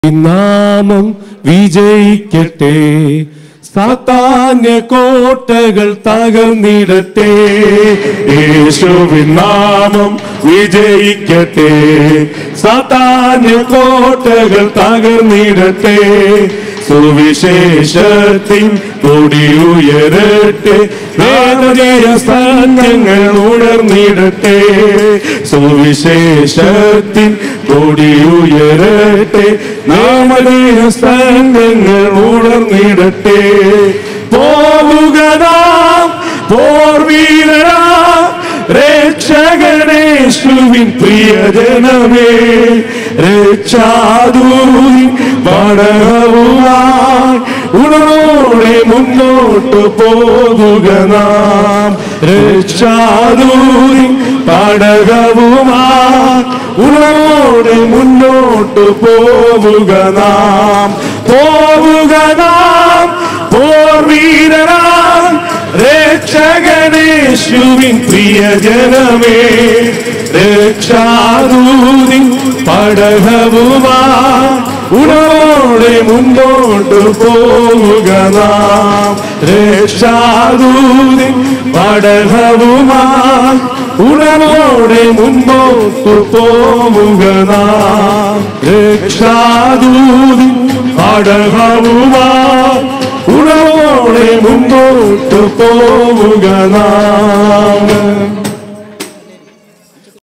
നാമം വിജയിക്കട്ടെ സാത്താന്യ കോട്ടകൾ തകർന്നിടട്ടെ യേശുവിൻ നാമം വിജയിക്കട്ടെ സാത്താന്യ കോട്ടകൾ തകർന്നിടട്ടെ സുവിശേഷത്തിൻ കൊടി ഉയരട്ടെ വേദനീയ സത്യങ്ങൾ ഉണർന്നിടട്ടെ സുവിശേഷത്തിൻ കൊടി ഉയരട്ടെ നാമനീയ സത്യങ്ങൾ ഉണർന്നിടട്ടെ പോവുക നാം പോർവീരനാ രക്ഷകനേശുവിൻ പ്രിയജനമേ രക്ഷാദൂരി പടവുമായി ഉണർന്നോടെ മുന്നോട്ട് പോവുക നാം രക്ഷാദൂരി പടകവുമായി ഉണർന്നോടെ മുന്നോട്ട് പോവുക നാം പോവുക നാം പോർവീരനാം രക്ഷകനേശുവിൻ പ്രിയജനമേ രക്ഷാദൂതി പടകവുമാ ഉണോടെ മുന്നോട്ട് പോവുക നാം രക്ഷാദൂതി പടകവുമാ ഉണമോടെ മുന്നോട്ട് പോവുക നാം രക്ഷാദൂതി പടകവുമാ ഉണവോടെ മുമ്പോട്ട് പോവുക നാം